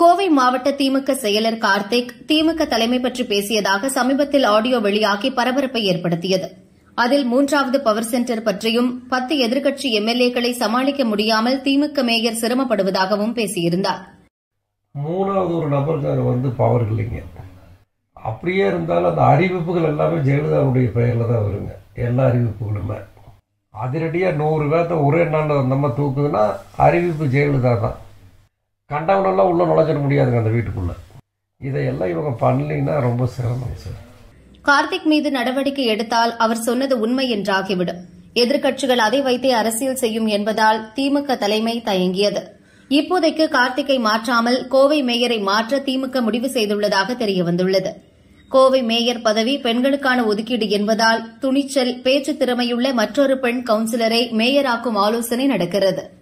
கோவை மாவட்ட திமுக செயலர் கார்த்திக் திமுக தலைமை பற்றி பேசியதாக சமீபத்தில் ஆடியோ வெளியாகி பரபரப்பை ஏற்படுத்தியது அதில் மூன்றாவது பவர் சென்டர் பற்றியும் பத்து எதிர்க்கட்சி எம்எல்ஏக்களை சமாளிக்க முடியாமல் திமுக மேயர் சிரமப்படுவதாகவும் பேசியிருந்தார் மூணாவது ஒரு நபருக்கு வந்து பவர் இல்லைங்க அப்படியே இருந்தாலும் அந்த அறிவிப்புகள் எல்லாமே ஜெயலலிதாவுடைய பெயரில் தான் வருங்க எல்லா அறிவிப்புகளுமே அதிரடியாக நூறு பேர்த்த ஒரே நாளில் நம்ம தூக்குதுன்னா அறிவிப்பு ஜெயலலிதா தான் கண்டவனெல்லாம் உள்ளே நுழைஞ்சிட முடியாதுங்க அந்த வீட்டுக்குள்ளே இதையெல்லாம் இவங்க பண்ணலைன்னா ரொம்ப சிரமம் சார் கார்த்திக் மீது நடவடிக்கை எடுத்தால் அவர் சொன்னது உண்மை என்றாகிவிடும் எதிர்க்கட்சிகள் அதை வைத்தே அரசியல் செய்யும் என்பதால் திமுக தலைமை தயங்கியது இப்போதைக்கு கார்த்திக்கை மாற்றாமல் கோவை மேயரை மாற்ற திமுக முடிவு செய்துள்ளதாக தெரியவந்துள்ளது கோவை மேயர் பதவி பெண்களுக்கான ஒதுக்கீடு என்பதால் துணிச்சல் பேச்சு திறமையுள்ள மற்றொரு பெண் கவுன்சிலரை மேயராக்கும் ஆலோசனை நடக்கிறது